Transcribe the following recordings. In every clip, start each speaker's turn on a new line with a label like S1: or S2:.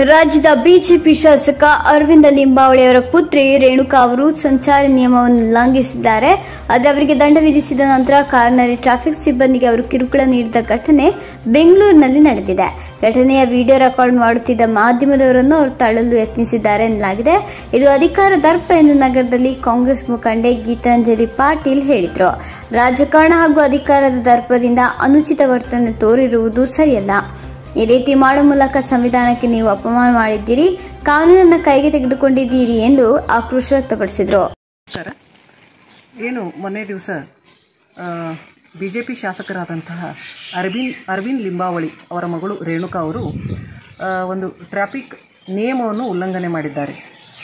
S1: ರಾಜ್ಯದ ಬಿಜೆಪಿ ಶಾಸಕ ಅರವಿಂದ ಲಿಂಬಾವಳಿಯವರ ಪುತ್ರಿ ರೇಣುಕಾ ಅವರು ಸಂಚಾರಿ ನಿಯಮವನ್ನು ಉಲ್ಲಂಘಿಸಿದ್ದಾರೆ ಆದರೆ ಅವರಿಗೆ ದಂಡ ವಿಧಿಸಿದ ನಂತರ ಕಾರಿನಲ್ಲಿ ಟ್ರಾಫಿಕ್ ಸಿಬ್ಬಂದಿಗೆ ಅವರು ಕಿರುಕುಳ ನೀಡಿದ ಘಟನೆ ಬೆಂಗಳೂರಿನಲ್ಲಿ ನಡೆದಿದೆ ಘಟನೆಯ ವಿಡಿಯೋ ರೆಕಾರ್ಡ್ ಮಾಡುತ್ತಿದ್ದ ಮಾಧ್ಯಮದವರನ್ನು ಅವರು ತಳ್ಳಲು ಯತ್ನಿಸಿದ್ದಾರೆ ಎನ್ನಲಾಗಿದೆ ಇದು ಅಧಿಕಾರ ದರ್ಪ ಎಂದು ನಗರದಲ್ಲಿ ಕಾಂಗ್ರೆಸ್ ಮುಖಂಡೆ ಗೀತಾಂಜಲಿ ಪಾಟೀಲ್ ಹೇಳಿದರು ರಾಜಕಾರಣ ಹಾಗೂ ಅಧಿಕಾರದ ದರ್ಪದಿಂದ ಅನುಚಿತ ವರ್ತನೆ ತೋರಿರುವುದು ಸರಿಯಲ್ಲ ಈ ರೀತಿ ಮಾಡುವ ಮೂಲಕ ಸಂವಿಧಾನಕ್ಕೆ ನೀವು ಅಪಮಾನ ಮಾಡಿದ್ದೀರಿ ಕಾನೂನನ್ನು ಕೈಗೆ ತೆಗೆದುಕೊಂಡಿದ್ದೀರಿ ಎಂದು ಆಕ್ರೋಶ ವ್ಯಕ್ತಪಡಿಸಿದರು
S2: ನಮಸ್ಕಾರ ಏನು ಮೊನ್ನೆ ದಿವಸ ಬಿ ಜೆ ಪಿ ಶಾಸಕರಾದಂತಹ ಅರವಿಂದ್ ಅರವಿಂದ್ ಲಿಂಬಾವಳಿ ಅವರ ಮಗಳು ರೇಣುಕಾ ಅವರು ಆ, ಒಂದು ಟ್ರಾಫಿಕ್ ನಿಯಮವನ್ನು ಉಲ್ಲಂಘನೆ ಮಾಡಿದ್ದಾರೆ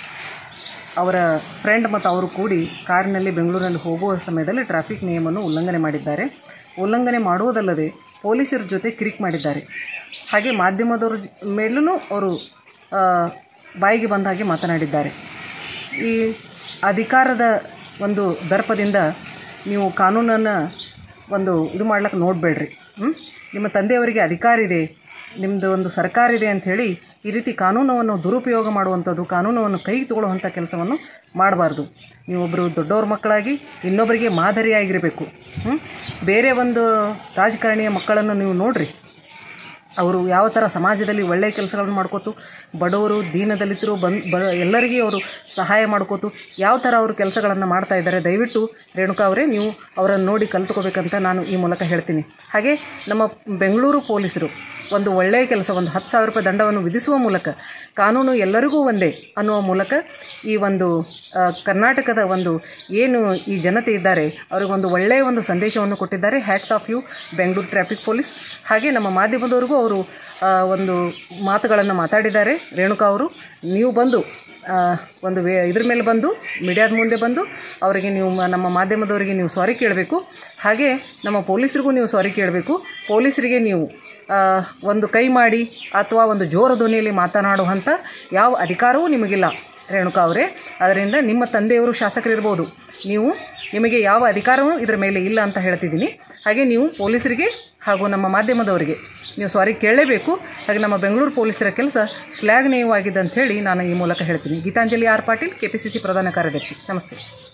S2: ಅವರ ಫ್ರೆಂಡ್ ಮತ್ತು ಅವರು ಕೂಡಿ ಕಾರಿನಲ್ಲಿ ಬೆಂಗಳೂರಿನಲ್ಲಿ ಹೋಗುವ ಸಮಯದಲ್ಲಿ ಟ್ರಾಫಿಕ್ ನಿಯಮವನ್ನು ಉಲ್ಲಂಘನೆ ಮಾಡಿದ್ದಾರೆ ಉಲ್ಲಂಘನೆ ಮಾಡುವುದಲ್ಲದೆ ಪೊಲೀಸರ ಜೊತೆ ಕಿರಿಕ್ ಮಾಡಿದ್ದಾರೆ ಹಾಗೆ ಮಾಧ್ಯಮದವ್ರ ಜ- ಮೇಲೂ ಅವರು ಆ, ಬಾಯಿಗೆ ಬಂದ ಹಾಗೆ ಮಾತನಾಡಿದ್ದಾರೆ ಈ ಅಧಿಕಾರದ ಒಂದು ದರ್ಪದಿಂದ ನೀವು ಕಾನೂನನ್ನು ಒಂದು ಇದು ಮಾಡ್ಲಿಕ್ಕೆ ನೋಡಬೇಡ್ರಿ ಹ್ಞೂ ನಿಮ್ಮ ತಂದೆಯವರಿಗೆ ಅಧಿಕಾರ ಇದೆ ನಿಮ್ಮದು ಒಂದು ಸರ್ಕಾರ ಇದೆ ಅಂಥೇಳಿ ಈ ರೀತಿ ಕಾನೂನನ್ನು ದುರುಪಯೋಗ ಮಾಡುವಂಥದ್ದು ಕಾನೂನನ್ನು ಕೈಗೆ ತಗೊಳ್ಳುವಂಥ ಕೆಲಸವನ್ನು ಮಾಡಬಾರ್ದು ನೀವೊಬ್ಬರು ದೊಡ್ಡವ್ರ ಮಕ್ಕಳಾಗಿ ಇನ್ನೊಬ್ಬರಿಗೆ ಮಾದರಿಯಾಗಿರಬೇಕು ಹ್ಞೂ ಬೇರೆ ಒಂದು ರಾಜಕಾರಣಿಯ ಮಕ್ಕಳನ್ನು ನೀವು ನೋಡ್ರಿ ಅವರು ಯಾವ ಥರ ಸಮಾಜದಲ್ಲಿ ಒಳ್ಳೆಯ ಕೆಲಸಗಳನ್ನು ಮಾಡ್ಕೋತು ಬಡವರು ದೀನದಲಿತರು ಬಂದ್ ಬ ಎಲ್ಲರಿಗೆ ಅವರು ಸಹಾಯ ಮಾಡ್ಕೋತು ಯಾವ ಥರ ಅವರು ಕೆಲಸಗಳನ್ನು ಮಾಡ್ತಾ ಇದ್ದಾರೆ ದಯವಿಟ್ಟು ರೇಣುಕಾ ಅವರೇ ನೀವು ಅವರನ್ನು ನೋಡಿ ಕಲ್ತ್ಕೋಬೇಕಂತ ನಾನು ಈ ಮೂಲಕ ಹೇಳ್ತೀನಿ ಹಾಗೆ ನಮ್ಮ ಬೆಂಗಳೂರು ಪೊಲೀಸರು ಒಂದು ಒಳ್ಳೆಯ ಕೆಲಸ ಒಂದು ಹತ್ತು ಸಾವಿರ ರೂಪಾಯಿ ದಂಡವನ್ನು ವಿಧಿಸುವ ಮೂಲಕ ಕಾನೂನು ಎಲ್ಲರಿಗೂ ಒಂದೇ ಅನ್ನುವ ಮೂಲಕ ಈ ಒಂದು ಆ, ಕರ್ನಾಟಕದ ಒಂದು ಏನು ಈ ಜನತೆ ಇದ್ದಾರೆ ಅವರಿಗೊಂದು ಒಳ್ಳೆಯ ಒಂದು ಸಂದೇಶವನ್ನು ಕೊಟ್ಟಿದ್ದಾರೆ hats off you Bengaluru traffic police ಹಾಗೆ ನಮ್ಮ ಮಾಧ್ಯಮದವರಿಗೂ ಅವರು ಆ, ಒಂದು ಮಾತುಗಳನ್ನು ಮಾತಾಡಿದ್ದಾರೆ ರೇಣುಕಾ ಅವರು ನೀವು ಬಂದು ಆ, ಒಂದು ವೇ ಇದ್ರ ಮೇಲೆ ಬಂದು ಮೀಡಿಯಾದ ಮುಂದೆ ಬಂದು ಅವರಿಗೆ ನೀವು ಮ- ನಮ್ಮ ಮಾಧ್ಯಮದವರಿಗೆ ನೀವು ಸಾರಿ ಕೇಳಬೇಕು ಹಾಗೆ ನಮ್ಮ ಪೊಲೀಸರಿಗೂ ನೀವು ಸಾರಿ ಕೇಳಬೇಕು ಪೊಲೀಸರಿಗೆ ನೀವು ಆ, ಒಂದು ಕೈ ಮಾಡಿ ಅಥವಾ ಒಂದು ಜೋರ ಧ್ವನಿಯಲ್ಲಿ ಮಾತನಾಡುವಂಥ ಯಾವ ಅಧಿಕಾರವೂ ನಿಮಗಿಲ್ಲ ರೇಣುಕಾ ಅವರೇ ಅದರಿಂದ ನಿಮ್ಮ ತಂದೆಯವರು ಶಾಸಕರಿರ್ಬೋದು ನೀವು ನಿಮಗೆ ಯಾವ ಅಧಿಕಾರವೂ ಇದರ ಮೇಲೆ ಇಲ್ಲ ಅಂತ ಹೇಳ್ತಿದ್ದೀನಿ ಹಾಗೆ ನೀವು ಪೊಲೀಸರಿಗೆ ಹಾಗೂ ನಮ್ಮ ಮಾಧ್ಯಮದವರಿಗೆ ನೀವು ಸಾರಿ ಕೇಳಲೇಬೇಕು ಹಾಗೆ ನಮ್ಮ ಬೆಂಗಳೂರು ಪೊಲೀಸರ ಕೆಲಸ ಶ್ಲಾಘನೀಯವಾಗಿದೆ ಅಂತ ಹೇಳಿ ನಾನು ಈ ಮೂಲಕ ಹೇಳ್ತೀನಿ Geetanjali R Patil K P C C ಪ್ರಧಾನ ಕಾರ್ಯದರ್ಶಿ ನಮಸ್ತೆ